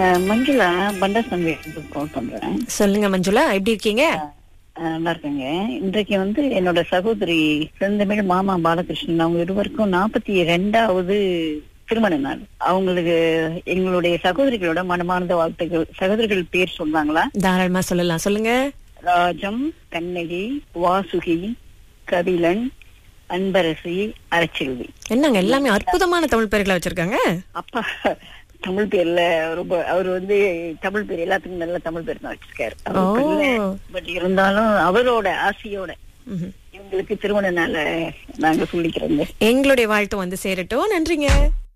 அஹ், மஞ்சுளா பண்டாசாமி கால் பண்றேன் சொல்லுங்க மஞ்சுளா எப்படி இருக்கீங்க அஹ், நல்லா இருக்கேங்க இன்றைக்கு வந்து என்னோட சகோதரி செந்தமிழ் மாமா பாலகிருஷ்ணன் அவங்க இருவருக்கும் நாற்பத்தி ரெண்டாவது திருமண நாள் அவங்களுக்கு எங்களுடைய சகோதரிகளோட மனமார்ந்த வாழ்த்துக்கள் சகோதரிகள் பேர் சொன்னாங்களா தாராளமா சொல்லலாம் சொல்லுங்க ராஜம் கண்ணகி வாசுகி கபிலன் அன்பரசி அரச்செல்வி என்னங்க எல்லாமே அற்புதமான தமிழ் பேர்களை வச்சிருக்காங்க அப்பா தமிழ் பேர்ல ரொம்ப அவர் வந்து தமிழ் பேர் எல்லாத்துக்கும் நல்ல தமிழ் பேர் தான் வச்சிருக்காரு ஓ. பட் இருந்தாலும் அவரோட ஆசையோட ம்ஹும். இவங்களுக்கு திருமண நாள நாங்க சொல்லிக்கிறோங்க எங்களுடைய வாழ்த்து வந்து சேரட்டும் நன்றிங்க